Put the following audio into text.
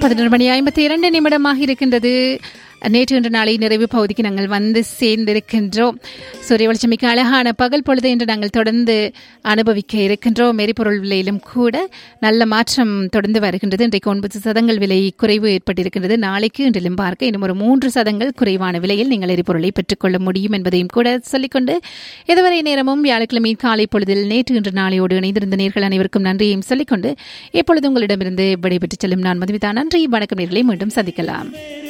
பதினொரு மணி ஐம்பத்தி இரண்டு நிமிடமாக இருக்கின்றது நேற்று இன்று நாளை நிறைவு பகுதிக்கு நாங்கள் வந்து சேர்ந்திருக்கின்றோம் சூரிய வெளிச்சமிக்க அழகான பகல் பொழுது என்று நாங்கள் தொடர்ந்து அனுபவிக்க இருக்கின்றோம் எரிபொருள் விலையிலும் கூட நல்ல மாற்றம் தொடர்ந்து வருகின்றது இன்றைக்கு ஒன்பது சதங்கள் விலை குறைவு ஏற்பட்டிருக்கின்றது நாளைக்கு இன்றிலும் பார்க்க இன்னும் ஒரு மூன்று சதங்கள் குறைவான விலையில் நீங்கள் எரிபொருளை பெற்றுக்கொள்ள முடியும் என்பதையும் கூட சொல்லிக்கொண்டு இதுவரை நேரமும் வியாழக்கிழமை காலை பொழுதில் நேற்று இன்று நாளையோடு இணைந்திருந்த நேர்கள் அனைவருக்கும் நன்றியையும் சொல்லிக்கொண்டு இப்பொழுது உங்களிடமிருந்து விடைபெற்றுச் செல்லும் நான் மதுமிதா நன்றி வணக்கம் நேர்களை மீண்டும் சந்திக்கலாம்